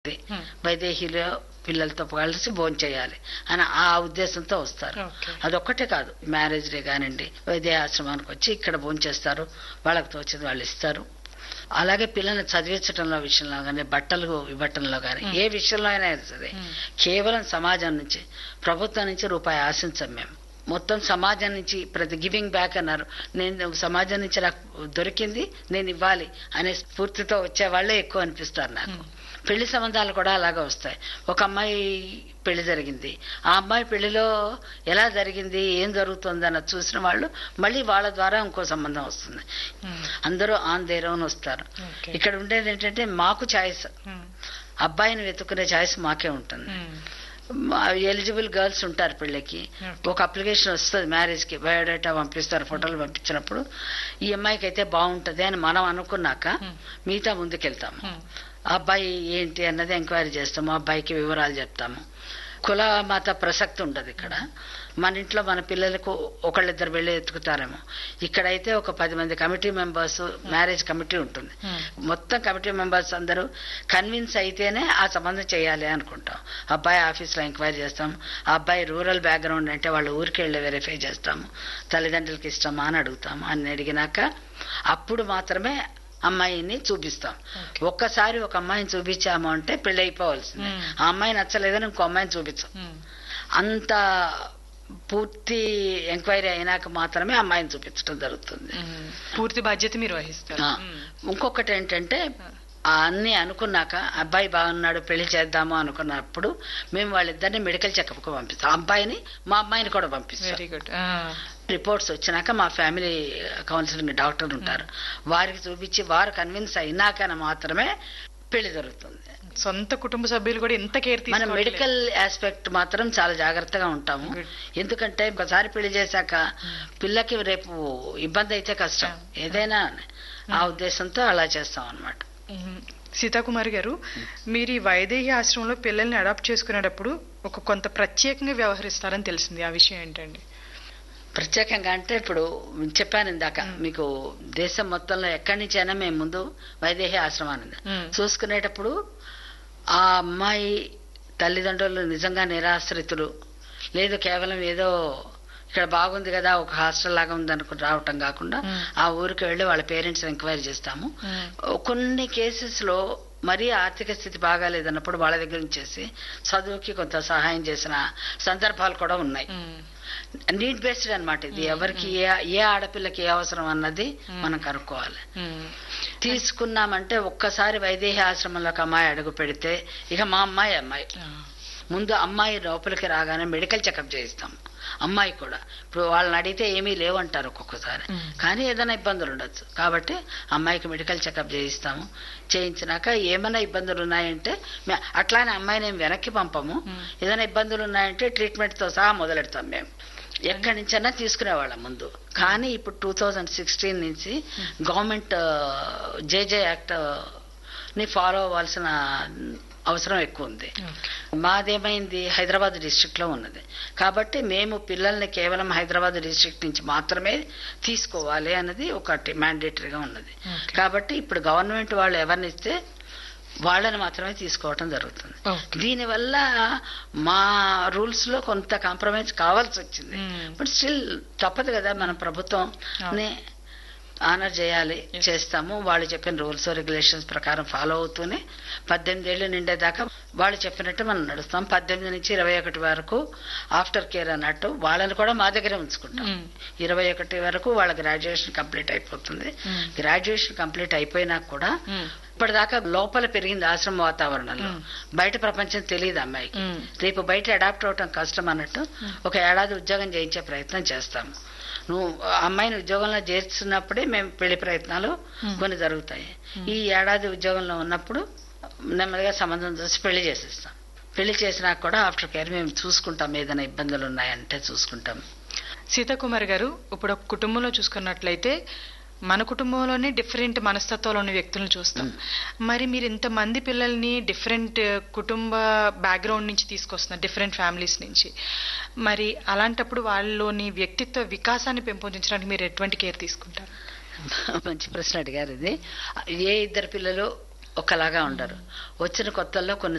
వైదేహిలో పిల్లలతో కలిసి భోజనం చేయాలి అని ఆ ఉద్దేశంతో వస్తారు ఓకే. అదొక్కటే కాదు మ్యారేజ్ డే కానివ్వండి వైదేహ ఆశ్రమానికి వచ్చి ఇక్కడ భోజనం చేస్తారు వాళ్ళకి తోచింది వాళ్ళు ఇస్తారు అలాగే పిల్లల్ని చదివించడంలో విషయంలో కానీ బట్టలు ఇవ్వటంలో కానీ ఏ విషయంలో అయినా సరే కేవలం సమాజం నుంచి ప్రభుత్వం నుంచి రూపాయి ఆశించం మేము మొత్తం సమాజం నుంచి ప్రతి గివింగ్ బ్యాక్ అన్నారు నేను సమాజం నుంచి నాకు దొరికింది నేను ఇవ్వాలి అనే స్ఫూర్తితో వచ్చే వాళ్ళే ఎక్కువ అనిపిస్తారు నాకు పెళ్లి సంబంధాలు కూడా అలాగే వస్తాయి ఒక అమ్మాయి పెళ్లి జరిగింది ఆ అమ్మాయి పెళ్లిలో ఎలా జరిగింది ఏం జరుగుతుంది అన్నది చూసిన వాళ్ళు మళ్ళీ వాళ్ళ ద్వారా ఇంకో సంబంధం వస్తుంది అందరూ ఆన్ దేర్ ఓన్ వస్తారు ఓకే. ఇక్కడ ఉండేది ఏంటంటే మాకు ఛాయిస్ అబ్బాయిని వెతుక్కునే ఛాయిస్ మాకే ఉంటుంది ఎలిజిబుల్ గర్ల్స్ ఉంటారు పెళ్ళికి Okay. ఒక అప్లికేషన్ వస్తుంది మ్యారేజ్ కి బయోడేటా పంపిస్తారు ఫోటోలు పంపించినప్పుడు ఈ అమ్మాయికి అయితే బాగుంటది అని మనం అనుకున్నాక Hmm. మిగతా ముందుకెళ్తాము ఆ అబ్బాయి ఏంటి అన్నది ఎంక్వైరీ చేస్తాము ఆ అబ్బాయికి వివరాలు చెప్తాము కుల మత ప్రసక్తి ఉండదు ఇక్కడ మన ఇంట్లో మన పిల్లలకు ఒకళ్ళిద్దరు వెళ్ళి ఎత్తుకుతారేమో ఇక్కడైతే ఒక పది మంది కమిటీ మెంబర్స్ మ్యారేజ్ కమిటీ ఉంటుంది మొత్తం కమిటీ మెంబర్స్ అందరూ కన్విన్స్ అయితేనే ఆ సంబంధం చేయాలి అనుకుంటాం అబ్బాయి ఆఫీస్లో ఎంక్వైరీ చేస్తాం ఆ అబ్బాయి రూరల్ బ్యాక్గ్రౌండ్ అంటే వాళ్ళ ఊరికి వెళ్ళి వెరిఫై చేస్తాము తల్లిదండ్రులకి ఇష్టమా అని అడుగుతాము అని అడిగినాక అప్పుడు మాత్రమే అమ్మాయిని చూపిస్తాం Okay. ఒక్కసారి ఒక అమ్మాయిని చూపించాము అంటే పెళ్లి అయిపోవాల్సిందే Hmm. ఆ అమ్మాయి నచ్చలేదని ఇంకో అమ్మాయిని చూపించాం అంత పూర్తి ఎంక్వైరీ అయినాక మాత్రమే అమ్మాయిని చూపించడం జరుగుతుంది పూర్తి బాధ్యత మీరు వహిస్తారు ఆ, ఇంకొకటి ఏంటంటే ఆ అన్ని అనుకున్నాక అబ్బాయి బాగున్నాడు పెళ్లి చేద్దాము అనుకున్నప్పుడు మేము వాళ్ళిద్దరిని మెడికల్ చెకప్ కు పంపిస్తాం ఆ అబ్బాయిని మా అమ్మాయిని కూడా పంపిస్తాం వెరీ గుడ్ రిపోర్ట్స్ వచ్చినాక మా ఫ్యామిలీ కౌన్సిలింగ్ డాక్టర్లు ఉంటారు వారికి చూపించి వారు కన్విన్స్ అయినాక మాత్రమే పెళ్లి జరుగుతుంది సొంత కుటుంబ సభ్యులు కూడా ఎంత కేర్ మన మెడికల్ ఆస్పెక్ట్ మాత్రం చాలా జాగ్రత్తగా ఉంటాము Good. ఎందుకంటే ఒకసారి పెళ్లి చేశాక పిల్లకి రేపు ఇబ్బంది అయితే కష్టం ఏదైనా ఆ ఉద్దేశంతో అలా చేస్తాం అన్నమాట సీతాకుమారి గారు మీరు ఈ వైదేహి ఆశ్రమంలో పిల్లల్ని అడాప్ట్ చేసుకునేటప్పుడు ఒక కొంత ప్రత్యేకంగా వ్యవహరిస్తారని తెలిసింది ఆ విషయం ఏంటండి ప్రత్యేకంగా అంటే ఇప్పుడు చెప్పాను ఇందాక మీకు దేశం మొత్తంలో ఎక్కడి నుంచైనా మేము ముందు వైదేహి ఆశ్రమాన్ని Hmm. చూసుకునేటప్పుడు ఆ అమ్మాయి తల్లిదండ్రులు నిజంగా నిరాశ్రితులు లేదు కేవలం ఏదో ఇక్కడ బాగుంది కదా ఒక హాస్టల్ లాగా ఉంది అనుకుని రావటం కాకుండా Hmm. ఆ ఊరికి వెళ్ళి వాళ్ళ పేరెంట్స్ ఎంక్వైరీ చేస్తాము Hmm. కొన్ని కేసెస్ లో మరీ ఆర్థిక స్థితి బాగాలేదన్నప్పుడు వాళ్ళ దగ్గర నుంచేసి చదువుకి కొంత సహాయం చేసిన సందర్భాలు కూడా ఉన్నాయి నీడ్ బేస్డ్ అన్నమాట ఇది ఎవరికి ఏ ఏ ఆడపిల్లకి ఏ అవసరం అన్నది మనం కనుక్కోవాలి తీసుకున్నామంటే ఒక్కసారి వైదేహి ఆశ్రమంలోకి అమ్మాయి అడుగు పెడితే ఇక మా అమ్మాయి అమ్మాయి ముందు అమ్మాయి లోపలికి రాగానే మెడికల్ చెకప్ చేయిస్తాం అమ్మాయి కూడా ఇప్పుడు వాళ్ళని అడిగితే ఏమీ లేవంటారు ఒక్కొక్కసారి Mm. కానీ ఏదైనా ఇబ్బందులు ఉండొచ్చు కాబట్టి అమ్మాయికి మెడికల్ చెకప్ చేయిస్తాము చేయించినాక ఏమైనా ఇబ్బందులు ఉన్నాయంటే మే- అట్లానే అమ్మాయిని ఏం వెనక్కి పంపము Mm. ఏదైనా ఇబ్బందులు ఉన్నాయంటే ట్రీట్మెంట్ తో సహా మొదలెడతాం మేము ఎక్కడి నుంచైనా తీసుకునేవాళ్ళం ముందు కానీ ఇప్పుడు టూ థౌజండ్ సిక్స్టీన్ నుంచి గవర్నమెంట్ జేజే యాక్ట్ ని ఫాలో అవ్వాల్సిన అవసరం ఎక్కువ ఉంది మాదేమైంది హైదరాబాద్ డిస్ట్రిక్ట్ లో ఉన్నది కాబట్టి మేము పిల్లల్ని కేవలం హైదరాబాద్ డిస్ట్రిక్ట్ నుంచి మాత్రమే తీసుకోవాలి అన్నది ఒకటి మ్యాండేటరీగా ఉన్నది Okay. కాబట్టి ఇప్పుడు గవర్నమెంట్ వాళ్ళు ఎవరిని ఇస్తే వాళ్ళని మాత్రమే తీసుకోవటం జరుగుతుంది Okay. దీనివల్ల మా రూల్స్ లో కొంత కాంప్రమైజ్ కావాల్సి వచ్చింది Hmm. బట్ స్టిల్ తప్పదు కదా మన ప్రభుత్వం ఆనర్ చేయాలి చేస్తాము వాళ్ళు చెప్పిన రూల్స్ రెగ్యులేషన్స్ ప్రకారం ఫాలో అవుతూనే పద్దెనిమిది ఏళ్ళు నిండేదాకా వాళ్ళు చెప్పినట్టు మనం నడుస్తాం పద్దెనిమిది నుంచి ఇరవై ఒకటి వరకు ఆఫ్టర్ కేర్ అన్నట్టు వాళ్ళని కూడా మా దగ్గరే ఉంచుకుంటాం Mm. ఇరవై ఒకటి వరకు వాళ్ళ గ్రాడ్యుయేషన్ కంప్లీట్ అయిపోతుంది Mm. గ్రాడ్యుయేషన్ కంప్లీట్ అయిపోయినాక కూడా Mm. ఇప్పటిదాకా లోపల పెరిగింది ఆశ్రమ వాతావరణంలో Mm. బయట ప్రపంచం తెలియదు అమ్మాయికి Mm. రేపు బయట అడాప్ట్ అవటం కష్టం అన్నట్టు ఒక ఏడాది ఉద్యోగం చేయించే ప్రయత్నం చేస్తాము నువ్వు ఆ అమ్మాయిని ఉద్యోగంలో చేర్చున్నప్పుడే మేము పెళ్లి ప్రయత్నాలు Hmm. కొన్ని జరుగుతాయి ఈ ఏడాది ఉద్యోగంలో ఉన్నప్పుడు నెమ్మదిగా సంబంధం చూసి పెళ్లి చేసేస్తాం పెళ్లి చేసినాక కూడా ఆఫ్టర్ కేర్ మేము చూసుకుంటాం ఏదైనా ఇబ్బందులు ఉన్నాయంటే చూసుకుంటాం సీతాకుమారి గారు ఇప్పుడు ఒక కుటుంబంలో చూసుకున్నట్లయితే మన కుటుంబంలోనే డిఫరెంట్ మనస్తత్వాలు ఉన్న వ్యక్తులను చూస్తాం మరి మీరు ఇంతమంది పిల్లల్ని డిఫరెంట్ కుటుంబ బ్యాక్గ్రౌండ్ నుంచి తీసుకొస్తున్నారు డిఫరెంట్ ఫ్యామిలీస్ నుంచి మరి అలాంటప్పుడు వాళ్ళలోని వ్యక్తిత్వ వికాసాన్ని పెంపొందించడానికి మీరు ఎటువంటి కేర్ తీసుకుంటారు మంచి ప్రశ్న అడిగారు ఇది ఏ ఇద్దరు పిల్లలు ఒకలాగా ఉండరు వచ్చిన కొత్తల్లో కొన్ని